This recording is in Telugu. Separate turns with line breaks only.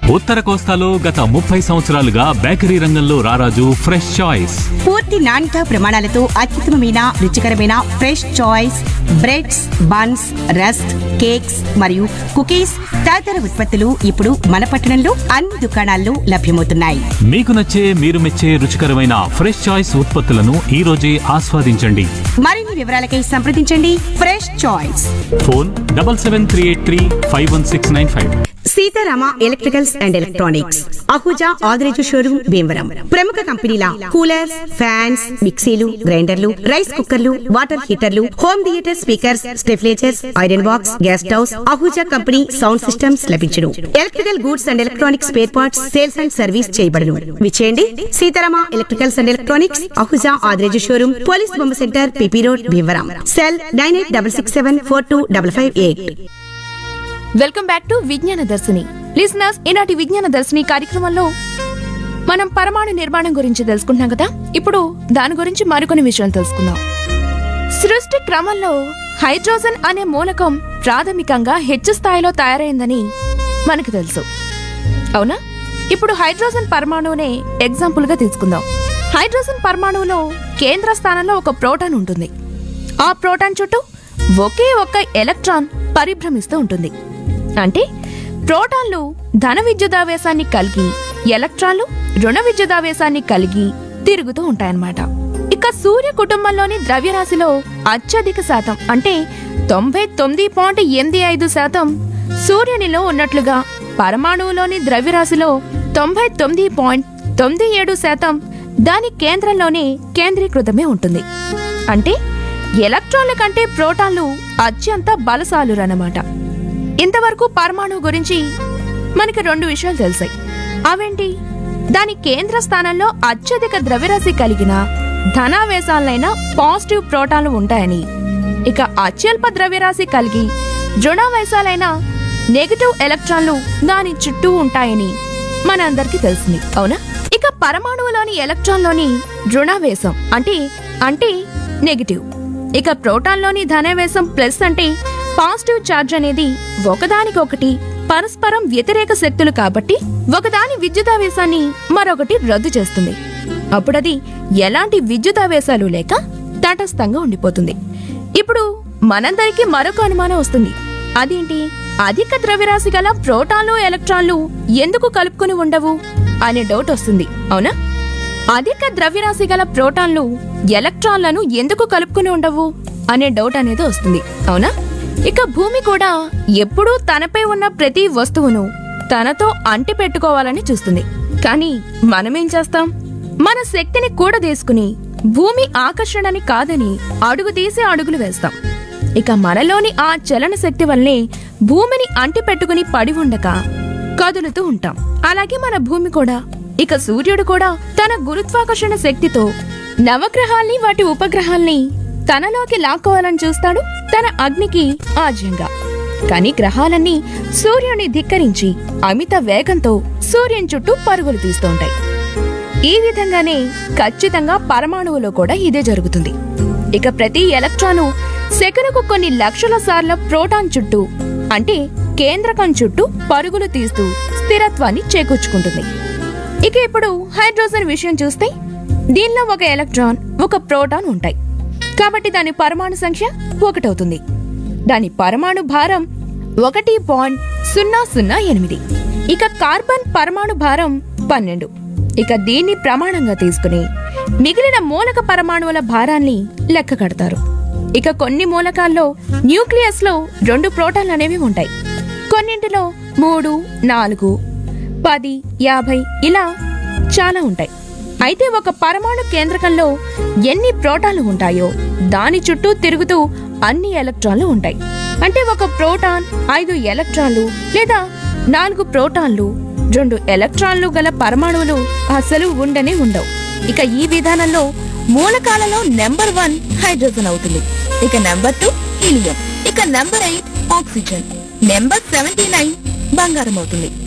ఉత్తర కోస్తాలో గత ముప్పై సంవత్సరాలుగా బేకరీ రంగంలో రారాజు ఫ్రెష్ చాయిస్
పూర్తి నాణ్యత ప్రమాణాలతో అత్యుత్తమమైన రుచికరమైన fresh choice breads buns rusk cakes మరియు కుకీస్ తదితర ఉత్పత్తులు ఇప్పుడు మన పట్టణంలో అన్ని దుకాణాల్లో లభ్యమవుతున్నాయి
మీకు నచ్చే మీరు మెచ్చే రుచికరమైన ఫ్రెష్ చాయిస్ ఉత్పత్తులను ఈ రోజే ఆస్వాదించండి
మరిన్ని వివరాలకై సంప్రదించండి fresh choice
phone double seven three eight three five one six nine five
Seetharama electricals and electronics Ahuja Adireju showroom Bhimavaram ప్రముఖ కంపెనీల కూలర్స్ ఫ్యాన్స్ మిక్సీలు గ్రైండర్లు రైస్ కుక్కర్లు వాటర్ హీటర్లు హోమ్ థియేటర్ స్పీకర్స్ స్టెఫ్లేచర్స్ iron box gas stoves Ahuja company sound systems లభించును electrical goods and electronics spare parts sales and service చేయబడును విచేయండి Seetharama electricals and electronics Ahuja Adireju showroom police బొమ్మ centre PP road Bhimavaram cell nine eight double six seven four two double five eight
welcome back to Vignana Darshini listeners ఈనాటి విజ్ఞాన దర్శిని కార్యక్రమంలో మనం పరమాణు నిర్మాణం గురించి తెలుసుకుంటున్నాం కదా ఇప్పుడు దాని గురించి మరికొన్ని విషయాలు తెలుసుకుందాం సృష్టి క్రమంలో హైడ్రోజన్ అనే మూలకం ప్రాథమికంగా హెచ్చు స్థాయిలో తయారైందని మనకు తెలుసు అవునా ఇప్పుడు హైడ్రోజన్ పరమాణువునే ఎగ్జాంపుల్ గా తీసుకుందాం హైడ్రోజన్ పరమాణువులో కేంద్ర స్థానంలో ఒక ప్రోటాన్ ఉంటుంది ఆ ప్రోటాన్ చుట్టూ ఒకే ఒక్క ఎలక్ట్రాన్ పరిభ్రమిస్తూ ఉంటుంది అంటే ప్రోటాన్లు ధన విద్యుదావేశాన్ని కలిగి ఎలక్ట్రాన్లు రుణ విద్యుదావేశాన్ని కలిగి తిరుగుతూ ఉంటాయన్నమాట ఇక సూర్య కుటుంబంలోని ద్రవ్యరాశిలో అత్యధిక శాతం అంటే తొంభై తొమ్మిది పాయింట్ ఎనిమిది ఐదు శాతం సూర్యునిలో ఉన్నట్లుగా పరమాణువులోని ద్రవ్యరాశిలో తొంభై తొమ్మిది పాయింట్ తొమ్మిది ఏడు శాతం దాని కేంద్రంలోనే కేంద్రీకృతమే ఉంటుంది అంటే ఎలక్ట్రాన్ల కంటే ప్రోటాన్లు అత్యంత బలశాలురన్నమాట ఇంతవరకు పరమాణువు గురించి మనకి రెండు విషయాలు తెలిసాయి అవేంటి దాని కేంద్ర స్థానంలో అత్యధిక ద్రవ్యరాశి కలిగిన ధనావేశాలైన పాజిటివ్ ప్రోటాన్లు ఉంటాయని ఇక అత్యల్ప ద్రవ్యరాశి కలిగి రుణావేశాలైన నెగటివ్ ఎలక్ట్రాన్లు దాని చుట్టూ ఉంటాయని మనందరికీ తెలిసింది అవునా ఇక పరమాణువులోని ఎలక్ట్రాన్లోని రుణావేశం అంటే అంటే నెగటివ్ ఇక ప్రోటాన్లోని ధనావేశం ప్లస్ అంటే పాజిటివ్ ఛార్జ్ అనేది ఒకదానికొకటి పరస్పరం వ్యతిరేక శక్తులు కాబట్టి ఒకదాని విద్యుదావేశాన్ని మరొకటి రద్దు చేస్తుంది అప్పుడది ఎలాంటి విద్యుదావేశాలు లేక తటస్థంగా ఉండిపోతుంది ఇప్పుడు మనందరికీ మరొక అనుమానం వస్తుంది అదేంటి అధిక ద్రవ్యరాశి గల ప్రోటాన్లు ఎలక్ట్రాన్లు ఎందుకు కలుపుకొని ఉండవు అనే డౌట్ వస్తుంది అవునా అధిక ద్రవ్యరాశి గల ప్రోటాన్లు ఎలక్ట్రాన్లను ఎందుకు కలుపుకుని ఉండవు అనే డౌట్ అనేది వస్తుంది అవునా ఇక భూమి కూడా ఎప్పుడూ తనపై ఉన్న ప్రతి వస్తువును తనతో అంటి పెట్టుకోవాలని చూస్తుంది కానీ మనమేం చేస్తాం మన శక్తిని కూడదీసుకుని భూమి ఆకర్షణని కాదని అడుగు తీసి అడుగులు వేస్తాం ఇక మనలోని ఆ చలన శక్తి వల్లనే భూమిని అంటి పెట్టుకుని పడి ఉండక కదులుతూ ఉంటాం అలాగే మన భూమి కూడా ఇక సూర్యుడు కూడా తన గురుత్వాకర్షణ శక్తితో నవగ్రహాల్ని వాటి ఉపగ్రహాల్ని తనలోకి లాక్కోవాలని చూస్తాడు తన అగ్నికి ఆజ్యంగా కానీ గ్రహాలన్నీ సూర్యుని ధిక్కరించి అమిత వేగంతో సూర్యుని చుట్టూ పరుగులు తీస్తూ ఉంటాయి ఈ విధంగానే ఖచ్చితంగా పరమాణువులో కూడా ఇదే జరుగుతుంది ఇక ప్రతి ఎలక్ట్రాను సెకనుకు కొన్ని లక్షల సార్ల ప్రోటాన్ చుట్టూ అంటే కేంద్రకం చుట్టూ పరుగులు తీస్తూ స్థిరత్వాన్ని చేకూర్చుకుంటుంది ఇక ఇప్పుడు హైడ్రోజన్ విషయం చూస్తే దీనిలో ఒక ఎలక్ట్రాన్ ఒక ప్రోటాన్ ఉంటాయి కాబట్టి దాని పరమాణు సంఖ్య ఒకటవుతుంది దాని పరమాణు భారం ఒకటి పాయింట్ సున్నా సున్నా ఎనిమిది ఇక కార్బన్ పరమాణు భారం పన్నెండు ఇక దీన్ని ప్రమాణంగా తీసుకుని మిగిలిన మూలక పరమాణువుల భారాన్ని లెక్క కడతారు ఇక కొన్ని మూలకాల్లో న్యూక్లియస్ లో రెండు ప్రోటాన్లు అనేవి ఉంటాయి కొన్నింటిలో మూడు నాలుగు పది యాభై ఇలా చాలా ఉంటాయి అయితే ఒక పరమాణు కేంద్రకంలో ఎన్ని ప్రోటాన్లు ఉంటాయో దాని చుట్టూ తిరుగుతూ అన్ని ఎలక్ట్రాన్లు ఉంటాయి అంటే ఒక ప్రోటాన్ ఐదు ఎలక్ట్రాన్లు లేదా నాలుగు ప్రోటాన్లు రెండు ఎలక్ట్రాన్లు గల పరమాణువులు అసలు ఉండనే ఉండవు ఇక ఈ విధానంలో మూలకాలలో నెంబర్ వన్ హైడ్రోజన్ అవుతుంది ఇక నెంబర్ టూ హీలియం ఇక number eight oxygen number seventy nine బంగారం అవుతుంది